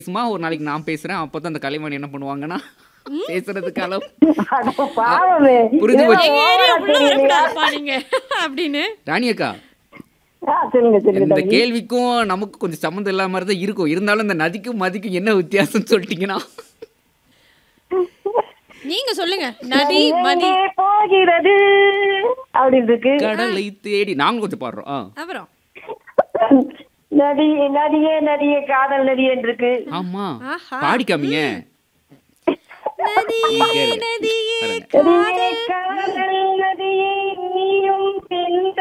சும்மா ஒரு நாளைக்கு நான் பேசுறேன் அப்பதான் அந்த கலைவாணி என்ன பண்ணுவாங்கன்னா பேசுறதுக்கு அளவு அட பாவமே புரிஞ்சு போச்சு. எங்க ஏரியா உள்ள வரக்கூடாதுப்பா நீங்க அப்படின்னு ராணி அக்கா ஆ, சொல்லுங்க சொல்லுங்க இந்த தம்பி. கேள்விக்கும் நமக்கு கொஞ்சம் சம்மந்தம் இல்லாம மாதிரி தான் இருக்கும் இருந்தாலும் இந்த நதிக்கும் மதிக்கும் என்ன வித்தியாசம் சொல்லிட்டீங்கன்னா நீங்க சொல்லுங்க நதி மதி எங்கே போகிறது அப்படின்னு இருக்கு கடலை தேடி நாங்களும் கொஞ்சம் பாடுறோம் ஆ. அப்புறம் நதி நதியே நதியே காதல் நதியே இருக்கு ஆமா ஆஹா. பாடி காமிங்க நதியே கேளுங்க. நதியே பாருங்க. நதியே காதல் நதியே நீயும் பின்